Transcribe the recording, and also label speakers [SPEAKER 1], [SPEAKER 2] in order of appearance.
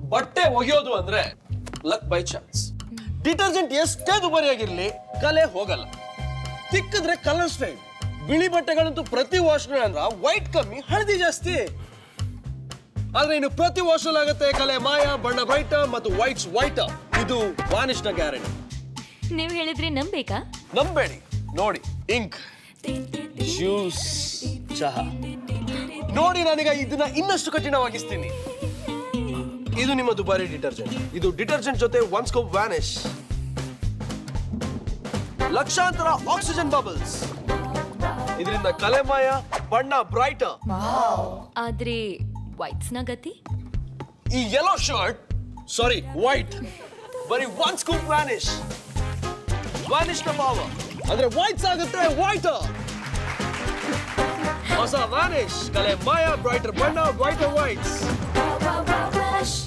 [SPEAKER 1] ಬಟ್ಟೆ ಒಗೆಯೋದು ಅಂದ್ರೆ luck by chance detergent ಎಷ್ಟೇ ದುಬಾರಿಯಾಗಿರ್ಲಿ ಕಲೆ ಹೋಗಲ್ಲ ತಿಕ್ಕಿದ್ರೆ ಕಲರ್ಸ್ ಫೇಡ್ ಬಿಳಿ ಬಟ್ಟೆಗಳಂತೂ ಪ್ರತಿ ವಾಶ್ನ ಅಂದ್ರ ವೈಟ್ ಕಮ್ಮಿ ಹಳದಿ ಜಾಸ್ತಿ ಆದ್ರೆ ಇನ್ನು ಪ್ರತಿ ವಾಶಲ್ ಆಗುತ್ತೆ ಕಲೆ ಮಾಯ ಬಣ್ಣ ಬ್ರೈಟ್ ಮತ್ತು ವೈಟ್ಸ್ ವೈಟ್ ಇದು ವಾನಿಶ್ ನ ಗ್ಯಾರಂಟಿ
[SPEAKER 2] ನೀವ್ ಹೇಳಿದ್ರೆ ನಂಬೇಕಾ
[SPEAKER 1] ನಂಬೇಡಿ ನೋಡಿ ಇಂಕ್ ಜ್ಯೂಸ್ ಚಹಾ ನೋಡಿ ನಾನೀಗ ಇದನ್ನ ಇನ್ನಷ್ಟು ಕಠಿಣವಾಗಿಸ್ತೀನಿ ಇದು ನಿಮ್ಮ ದುಬಾರಿ ಡಿಟರ್ಜೆಂಟ್ ಇದು ಡಿಟರ್ಜೆಂಟ್ ಜೊತೆ ಒನ್ ಸ್ಕೋಪ್ ವ್ಯಾನಿಶ್ ಲಕ್ಷಾಂತರ ಆಕ್ಸಿಜನ್ ಬಬಲ್ಸ್ ಇದರಿಂದ ಕಲೆಮಾಯ ಬಣ್ಣ ಬ್ರೈಟ್
[SPEAKER 2] ಆದ್ರೆ ವೈಟ್ಸ್ ನ ಗತಿ
[SPEAKER 1] ಈ ಯೆಲ್ಲೋ ಶರ್ಟ್ ಸಾರಿ ವೈಟ್ ಬರೀ ಒನ್ ಸ್ಕೂಪ್ ವ್ಯಾನಿಶ್ ವ್ಯಾನಿಶ್ ನ ಭಾವ ಅಂದ್ರೆ ವೈಟ್ಸ್ ಆಗುತ್ತೆ ವೈಟ್ ಹೊಸ ವ್ಯಾನಿಶ್ ಕಲೆ ಮಾಯ ಬ್ರೈಟರ್ ಬಣ್ಣ ವೈಟ್ ವೈಟ್ಸ್